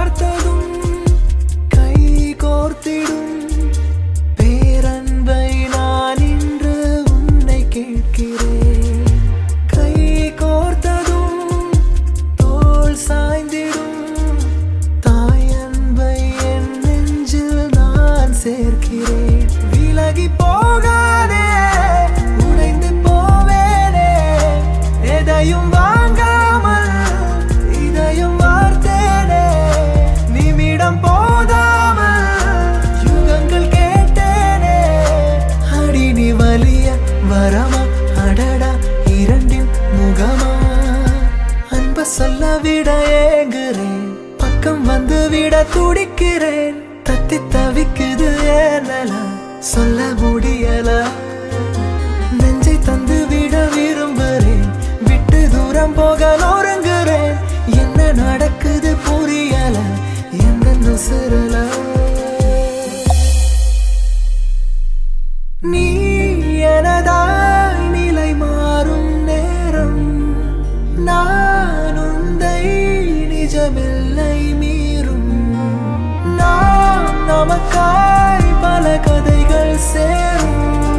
பார்த்ததும் கை கோர்த்திடும் பேரன்பை நான் இன்று உன்னை கேட்கிறேன் கை கோர்த்ததும் தோள் சாய்ந்திடும் தாயன்பை என் நெஞ்சில் நான் சேர்க்கிறேன் விலகி போகாதே உடைந்து போவேனே எதையும் வாங்காமல் இதயம் வார்த்தேனே நிமிடம் போதாமல் யுகங்கள் கேட்டேனே அடி நீ வலிய வரமா அடடா இரண்டின் முகமா அன்ப சொல்ல விட ஏங்குறேன் பக்கம் வந்து விட துடிக்கிறேன் தத்தி தவிக்குது ஏனல சொல்ல முடியல நெஞ்சை தந்து விட விரும்புறேன் விட்டு தூரம் போக நொறுங்குறேன் என்ன நடக்குது புரியல எந்த நுசுறல நீ எனதாய் நிலை மாறும் நேரம் நான் உந்தை நிஜமில்லை மீறும் நாம் நமக்காய் பல கதைகள் சேரும்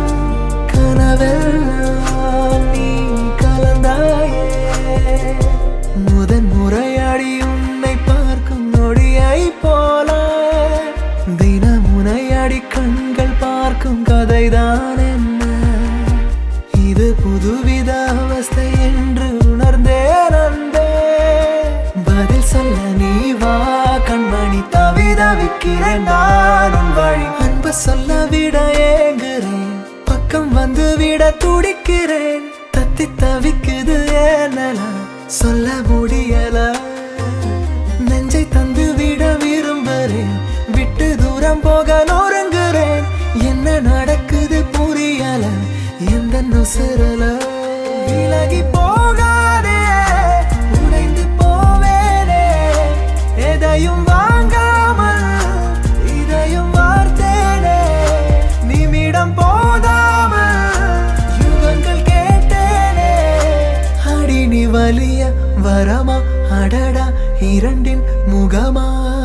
கனவெல்லாம் நீ கலந்தாயே முதன் முறையாடி உன்னை பார்க்கும் நொடியை போல தினமுனையாடி கண்கள் பார்க்கும் கதைதான் என்ன இது புதுவித அவஸ்தை என்று உணர்ந்தேன் அன்பே பதில் சொல்ல நீ வா கண்மணி தவிதவிக்கிறேன் நான் உன் வழி அன்பு சொல்ல விட ஏங்குறேன் பக்கம் வந்து விட துடிக்கிறேன் தத்தி தவிக்குது ஏனல சொல்ல முடியல நெஞ்சை தந்து விட விரும்புறேன் விட்டு தூரம் போக நொறுங்குறேன் என்ன நடக்குது புரியல எந்த நுசுறல விலகி போகாதே உடைந்து போவேனே எதையும் வாங்காமல் இதயம் வார்த்தேனே நிமிடம் போதாமல் யுகங்கள் கேட்டேனே அடி நீ வலிய வரமா அடடா இரண்டின் முகமா